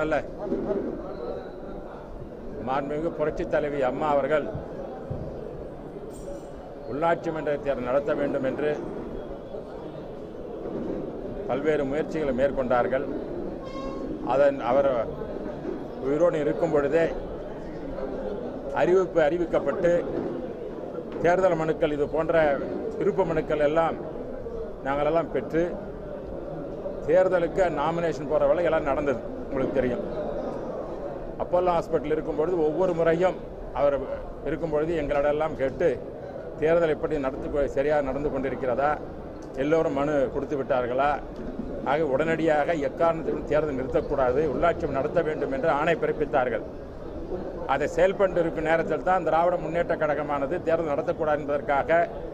மட்டுமல்ல மாண்புமிகு புரட்சித் தலைவி அம்மா அவர்கள் உள்ளாட்சி மன்ற தேர்தல் நடத்த வேண்டும் என்று பல்வேறு முயற்சிகளை மேற்கொண்டார்கள் அதன் அவர் உயிரோடு இருக்கும் பொழுதே அறிவிப்பு அறிவிக்கப்பட்டு தேர்தல் மனுக்கள் இது போன்ற விருப்ப மனுக்கள் எல்லாம் நாங்களெல்லாம் பெற்று தேர்தலுக்கு நாமினேஷன் போகிற வேலை எல்லாம் நடந்தது உங்களுக்கு தெரியும் அப்போல்லோ ஹாஸ்பிட்டல் இருக்கும்பொழுது ஒவ்வொரு முறையும் அவர் இருக்கும்பொழுது எங்களிடெல்லாம் கேட்டு தேர்தல் எப்படி நடத்து கொ- சரியாக நடந்து கொண்டிருக்கிறதா எல்லோரும் மனு கொடுத்து விட்டார்களா ஆக உடனடியாக எக்காரணத்திலும் தேர்தல் நிறுத்தக்கூடாது உள்ளாட்சி நடத்த வேண்டும் என்று ஆணை பிறப்பித்தார்கள் அதை செயல்பட்டு இருக்கும் நேரத்தில் தான் திராவிட முன்னேற்ற கழகமானது தேர்தல் நடத்தக்கூடாது என்பதற்காக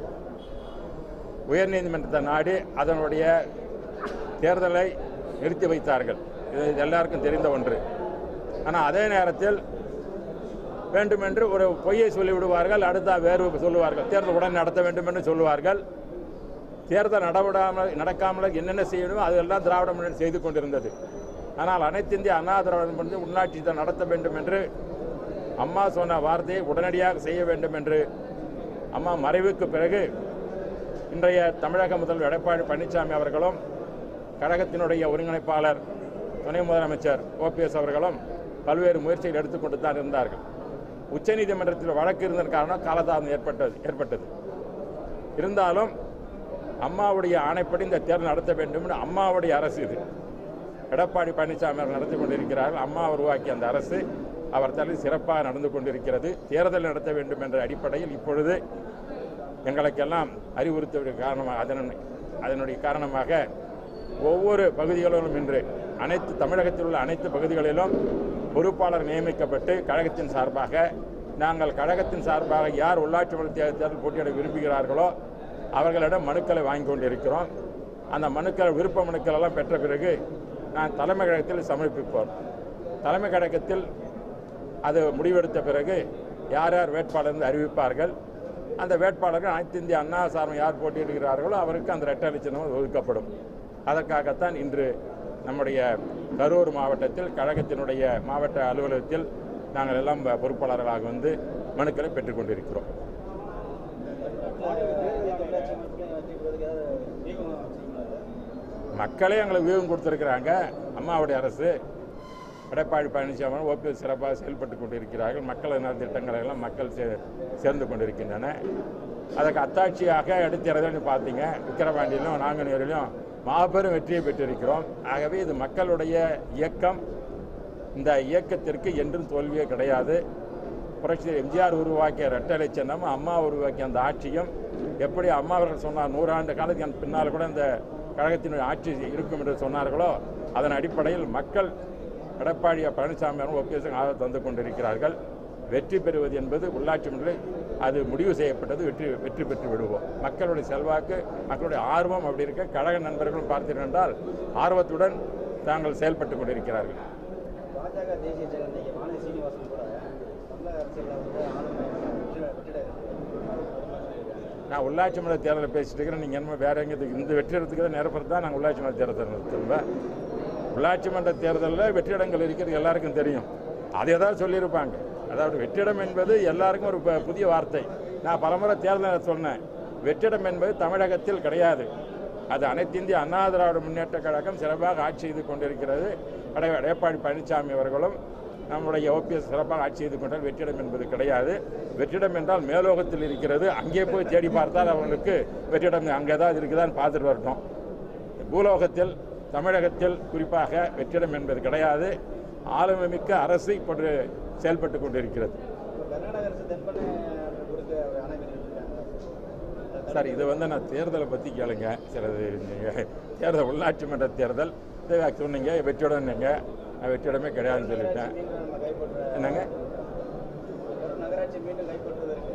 உயர்நீதிமன்றத்தை நாடி அதனுடைய தேர்தலை நிறுத்தி வைத்தார்கள் இது எல்லாருக்கும் தெரிந்த ஒன்று ஆனால் அதே நேரத்தில் வேண்டுமென்று ஒரு பொய்யை சொல்லிவிடுவார்கள் அடுத்த வேறு சொல்லுவார்கள் தேர்தல் உடனே நடத்த வேண்டும் என்று சொல்லுவார்கள் தேர்தல் நடவிடாமல் நடக்காமல் என்னென்ன செய்யணுமோ அதெல்லாம் திராவிட முன்னேற்றம் செய்து கொண்டிருந்தது ஆனால் அனைத்து இந்திய அண்ணா திராவிட முன்னேற்றம் உள்ளாட்சி தான் நடத்த வேண்டும் என்று அம்மா சொன்ன வார்த்தையை உடனடியாக செய்ய வேண்டும் என்று அம்மா மறைவுக்கு பிறகு இன்றைய தமிழக முதல்வர் எடப்பாடி பழனிசாமி அவர்களும் கழகத்தினுடைய ஒருங்கிணைப்பாளர் துணை முதலமைச்சர் ஓபிஎஸ் அவர்களும் பல்வேறு முயற்சிகள் எடுத்துக்கொண்டு தான் இருந்தார்கள் உச்சநீதிமன்றத்தில் வழக்கு இருந்ததன் காரணம் காலதாமதம் ஏற்பட்டது ஏற்பட்டது இருந்தாலும் அம்மாவுடைய ஆணைப்படி இந்த தேர்தல் நடத்த வேண்டும் என்று அம்மாவுடைய அரசு இது எடப்பாடி பழனிசாமி அவர்கள் நடத்தி கொண்டிருக்கிறார்கள் அம்மா உருவாக்கிய அந்த அரசு அவர் தலையில் சிறப்பாக நடந்து கொண்டிருக்கிறது தேர்தல் நடத்த வேண்டும் என்ற அடிப்படையில் இப்பொழுது எங்களுக்கெல்லாம் அறிவுறுத்த காரணமாக அதன் அதனுடைய காரணமாக ஒவ்வொரு பகுதிகளிலும் இன்று அனைத்து தமிழகத்தில் உள்ள அனைத்து பகுதிகளிலும் பொறுப்பாளர் நியமிக்கப்பட்டு கழகத்தின் சார்பாக நாங்கள் கழகத்தின் சார்பாக யார் உள்ளாட்சி மன்ற தேர்தல் போட்டியிட விரும்புகிறார்களோ அவர்களிடம் மனுக்களை வாங்கி கொண்டிருக்கிறோம் அந்த மனுக்கள் விருப்ப மனுக்கள் எல்லாம் பெற்ற பிறகு நான் தலைமை கழகத்தில் சமர்ப்பிப்போம் தலைமை கழகத்தில் அது முடிவெடுத்த பிறகு யார் யார் வேட்பாளர் என்று அறிவிப்பார்கள் அந்த வேட்பாளர்கள் அனைத்து இந்திய அண்ணா சார்பு யார் போட்டியிடுகிறார்களோ அவருக்கு அந்த ரெட்டை சின்னம் ஒதுக்கப்படும் அதற்காகத்தான் இன்று நம்முடைய கரூர் மாவட்டத்தில் கழகத்தினுடைய மாவட்ட அலுவலகத்தில் நாங்கள் எல்லாம் பொறுப்பாளர்களாக வந்து மனுக்களை பெற்றுக்கொண்டிருக்கிறோம் மக்களே எங்களுக்கு வியூகம் கொடுத்துருக்குறாங்க அம்மாவுடைய அரசு எடப்பாடி பழனிசாமி ஓபிஎஸ் சிறப்பாக செயல்பட்டு கொண்டிருக்கிறார்கள் மக்கள் நல திட்டங்களை எல்லாம் மக்கள் சே- சேர்ந்து கொண்டிருக்கின்றன அதற்கு அத்தாட்சியாக எடுத்துறதுன்னு பார்த்தீங்க விக்கிரவாண்டியிலும் நாங்குநேரிலும் மாபெரும் வெற்றியை பெற்றிருக்கிறோம் ஆகவே இது மக்களுடைய இயக்கம் இந்த இயக்கத்திற்கு என்றும் தோல்வியே கிடையாது புரட்சி எம்ஜிஆர் உருவாக்கிய ரெட்டலை சின்னமும் அம்மா உருவாக்கிய அந்த ஆட்சியும் எப்படி அம்மா அவர்கள் சொன்னார் நூறாண்டு காலத்துக்கு பின்னால் கூட இந்த கழகத்தினுடைய ஆட்சி இருக்கும் என்று சொன்னார்களோ அதன் அடிப்படையில் மக்கள் எடப்பாடி பழனிசாமி அவர்கள் ஓபிஎஸ் ஆதரவு தந்து கொண்டிருக்கிறார்கள் வெற்றி பெறுவது என்பது உள்ளாட்சி மன்றத்தில் அது முடிவு செய்யப்பட்டது வெற்றி வெற்றி பெற்று விடுவோம் மக்களுடைய செல்வாக்கு மக்களுடைய ஆர்வம் அப்படி இருக்க கழக நண்பர்கள் பார்த்தீர்கள் என்றால் ஆர்வத்துடன் தாங்கள் செயல்பட்டு கொண்டிருக்கிறார்கள் பாஜக தேசிய செயலர் இன்னைக்கு மாநில சீனிவாசன் கூட தமிழக அரசியலில் வந்து ஆளுமை வெற்றிட நான் உள்ளாட்சி மன்ற தேர்தலை பேசிட்டு இருக்கிறேன் நீங்கள் என்ன வேற எங்கே இந்த வெற்றிடத்துக்கு தான் நிரப்புறது தான் நாங்கள் உள்ளாட்சி மன்ற தேர்தல் நடத்துவேன் உள்ளாட்சி மன்ற தேர்தலில் வெற்றிடங்கள் இருக்கிறது எல்லாருக்கும் தெரியும் அதை ஏதாவது சொல்லியிருப்பாங்க அதாவது வெற்றிடம் என்பது எல்லாருக்கும் ஒரு ப- புதிய வார்த்தை நான் பலமுறை தேர்தலில் சொன்னேன் வெற்றிடம் என்பது தமிழகத்தில் கிடையாது அது அனைத்து இந்திய அண்ணா திராவிட முன்னேற்ற கழகம் சிறப்பாக ஆட்சி செய்து கொண்டிருக்கிறது எடை- எடப்பாடி பழனிசாமி அவர்களும் நம்முடைய ஓபிஎஸ் சிறப்பாக ஆட்சி செய்து கொண்டால் வெற்றிடம் என்பது கிடையாது வெற்றிடம் என்றால் மேலோகத்தில் இருக்கிறது அங்கே போய் தேடி பார்த்தால் அவங்களுக்கு வெற்றிடம் அங்கே ஏதாவது இருக்குதான்னு பார்த்துட்டு வரட்டும் பூலோகத்தில் தமிழகத்தில் குறிப்பாக வெற்றிடம் என்பது கிடையாது ஆளுமைமிக்க அரசு இப்பொழுது செயல்பட்டு கொண்டிருக்கிறது கர்நாடக அரசு தென்பண்ணை கொடுக்க அணைப்பிருக்காங்க சார் இது வந்து நான் தேர்தலை பற்றி கேளுங்க சிலது நீங்கள் தேர்தல் உள்ளாட்சி மன்ற தேர்தல் இது சொன்னீங்க வெற்றிடம்னீங்க நான் வெற்றிடமே கிடையாதுன்னு சொல்லிட்டேன் மீண்டும் நம்ம கைப்பற்ற என்னங்க கரூர் நகராட்சி மீண்டும் கைப்பற்றுவதற்கு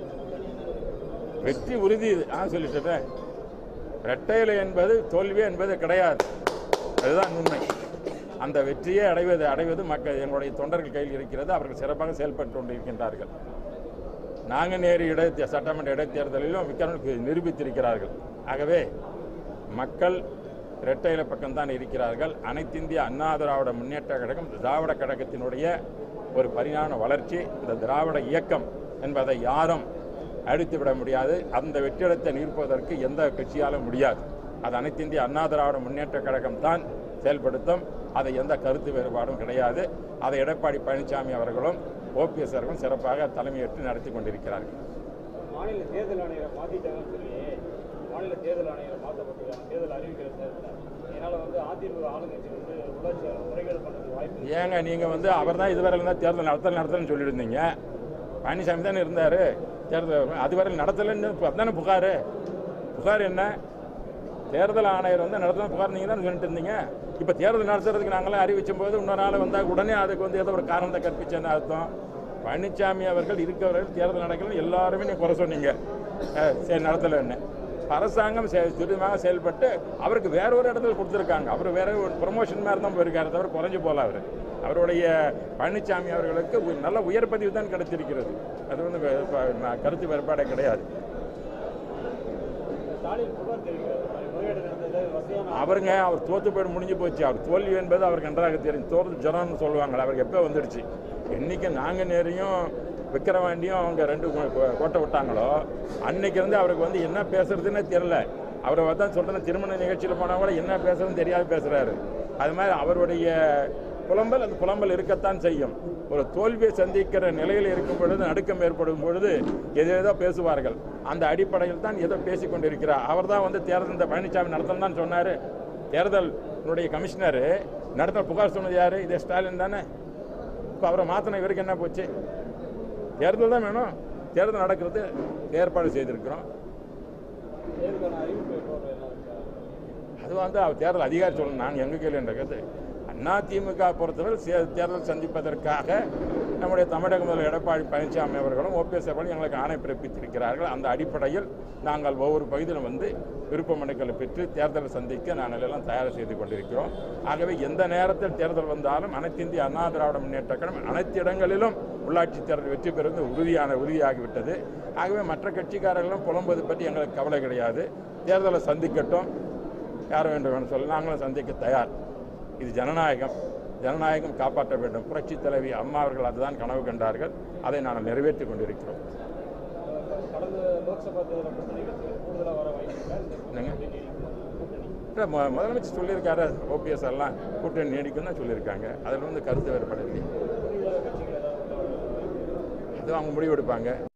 வெற்றி உறுதி ஆ சொல்லிட்டேன் ரெட்டையிலை என்பது தோல்வி என்பது கிடையாது அதுதான் உண்மை அந்த வெற்றியை அடைவது அடைவது மக்கள் எங்களுடைய தொண்டர்கள் கையில் இருக்கிறது அவர்கள் சிறப்பாக செயல்பட்டு கொண்டிருக்கின்றார்கள் நாங்குநேரி இடை சட்டமன்ற இடைத்தேர்தலிலும் விக்ரமனுக்கு நிரூபித்திருக்கிறார்கள் ஆகவே மக்கள் இரட்டையில பக்கம்தான் இருக்கிறார்கள் அனைத்திந்திய அண்ணா திராவிட முன்னேற்ற கழகம் திராவிட கழகத்தினுடைய ஒரு பரிணாம வளர்ச்சி இந்த திராவிட இயக்கம் என்பதை யாரும் அழித்துவிட முடியாது அந்த வெற்றிடத்தை நிற்பதற்கு எந்த கட்சியாலும் முடியாது அது அனைத்திந்திய அண்ணா திராவிட முன்னேற்ற கழகம் தான் செயல்படுத்தும் அதை எந்த கருத்து வேறுபாடும் கிடையாது அதை எடப்பாடி பழனிசாமி அவர்களும் ஓபிஎஸ் அவர்களும் சிறப்பாக தலைமையேற்று நடத்தி கொண்டிருக்கிறார்கள் மாநில தேர்தல் ஆணையரை மாத்திட்டாங்கன்னு சொல்லி மாநில தேர்தல் ஆணையரை மாற்றப்பட்டிருக்காங்க தேர்தல் அறிவிக்கிற தேர்தல் இதனால வந்து அதிமுக ஆளுங்கட்சி வந்து உள்ளாட்சி முறைகேடு பண்ணுறதுக்கு வாய்ப்பு இருக்கு. ஏங்க நீங்கள் வந்து அவர் தான் இதுவரை இருந்தால் தேர்தல் நடத்தல நடத்தலன்னு சொல்லியிருந்தீங்க பழனிசாமி தானே இருந்தார் தேர்தல் அதுவரை நடத்தலைன்னு இப்போ தானே புகார் புகார் என்ன தேர்தல் ஆணையர் வந்து நடத்தணும் புகார் நீங்கள் தானே சொல்லிட்டு இருந்தீங்க இப்போ தேர்தல் நடத்துறதுக்கு நாங்களாம் அறிவிச்சும் போது இன்னொரு நாள் வந்தால் உடனே அதுக்கு வந்து ஏதோ ஒரு காரணத்தை கற்பிச்சேன்னு அர்த்தம் பழனிசாமி அவர்கள் இருக்கிறவர்கள் தேர்தல் நடக்கலன்னு எல்லாருமே நீ குறை சொன்னீங்க அஹ், சரி நடத்தலைன்னு அரசாங்கம் செ- துரிதமாக செயல்பட்டு அவருக்கு வேற ஒரு இடத்துல கொடுத்துருக்காங்க அவர் வேற ஒரு ப்ரொமோஷன் மாதிரி தான் போயிருக்காரு தவிர குறைஞ்சு போகல அவர் அவருடைய பழனிசாமி அவர்களுக்கு ஒரு நல்ல உயர் பதிவு தான் கிடைத்திருக்கிறது அது வந்து வே- ப- நான் கருத்து வேறுபாடே கிடையாது ஸ்டாலின் புகார் தெரிவிக்கிறார் இந்த மாதிரி முறைகேடு நடந்தது வசதியான அவருங்க அவர் தோத்து போய் முடிஞ்சு போச்சு அவர் தோல்வி என்பது அவருக்கு நன்றாக தெரியும் தோற்று ஜனம்னு சொல்லுவாங்க அவருக்கு எப்போ வந்துடுச்சு என்னைக்கு நாங்கள் நேரையும் விக்கிரவாண்டியும் அவங்க ரெண்டு கோ- கோ- கோட்டை விட்டாங்களோ அன்னைக்கு இருந்து அவருக்கு வந்து என்ன பேசுறதுன்னே தெரியல அவரை தான் சொல்கிறேன் திருமண நிகழ்ச்சியில் போனால் கூட என்ன பேசுறதுன்னு தெரியாது பேசுகிறாரு அது மாதிரி அவருடைய புலம்பல் அந்த புலம்பல் இருக்கத்தான் செய்யும் ஒரு தோல்வியை சந்திக்கிற நிலையில் இருக்கும் பொழுது நடுக்கம் ஏற்படும் பொழுது எது ஏதோ பேசுவார்கள் அந்த அடிப்படையில் தான் ஏதோ பேசிக் கொண்டிருக்கிறார் அவர் தான் வந்து தேர்தல் இந்த பழனிசாமி நடத்தணும் தான் சொன்னார் தேர்தலுடைய கமிஷனர் நடத்த புகார் சொன்னது யார் இதே ஸ்டாலின் தானே இப்போ அவரை மாற்றின இவருக்கு என்ன போச்சு தேர்தல் தான் வேணும் தேர்தல் நடக்கிறது ஏற்பாடு செய்திருக்கிறோம் தேர்தலுக்கான அறிவிப்பு எப்போ வரும் என்ன இருக்கா? அது வந்து அவர் தேர்தல் அதிகாரி சொல்லணும் நான் எங்க கேள்வி இருக்கிறது அண்ணா திமுக பொறுத்தவரை சே- தேர்தல் சந்திப்பதற்காக நம்முடைய தமிழக முதல்வர் எடப்பாடி பழனிசாமி அவர்களும் ஓபிஎஸ் அவர்களும் எங்களுக்கு ஆணை பிறப்பித்திருக்கிறார்கள் அந்த அடிப்படையில் நாங்கள் ஒவ்வொரு பகுதியிலும் வந்து விருப்ப மனுக்களை பெற்று தேர்தலை சந்திக்க நாங்கள் எல்லாம் தயார் செய்து கொண்டிருக்கிறோம் ஆகவே எந்த நேரத்தில் தேர்தல் வந்தாலும் அனைத்து இந்திய அண்ணா திராவிட முன்னேற்ற கழகம் அனைத்து இடங்களிலும் உள்ளாட்சி தேர்தல் வெற்றி பெறுவது உறுதியான உறுதியாகிவிட்டது ஆகவே மற்ற கட்சிக்காரர்களும் புலம்புவது பற்றி எங்களுக்கு கவலை கிடையாது தேர்தலை சந்திக்கட்டும் யார் வேண்டும் என்று சொல்ல நாங்களும் சந்திக்க தயார் இது ஜனநாயகம் ஜனநாயகம் காப்பாற்ற வேண்டும் புரட்சி தலைவி அம்மா அவர்கள் அதுதான் கனவு கண்டார்கள் அதை நாங்கள் நிறைவேற்றிக் கொண்டிருக்கிறோம் கடந்த லோக்சபா தேர்தலை பொறுத்த நிகழ்ச்சிகள் கூடுதலாக வர வாய்ப்பு இருக்கா? இந்த என்னங்க? கூட்டணி நீடிக்கும். கூட்டணி இல்ல, மு- முதலமைச்சர் சொல்லியிருக்காரு ஓபிஎஸ் எல்லாம் கூட்டணி நீடிக்கும் தான் சொல்லியிருக்காங்க அதில் வந்து கருத்து வேறுபடவில்லை கூட்டணி இல்லாத கட்சிகள் ஏதாவது உள்ள வர வாய்ப்பு இருக்கா? அது அவங்க முடிவெடுப்பாங்க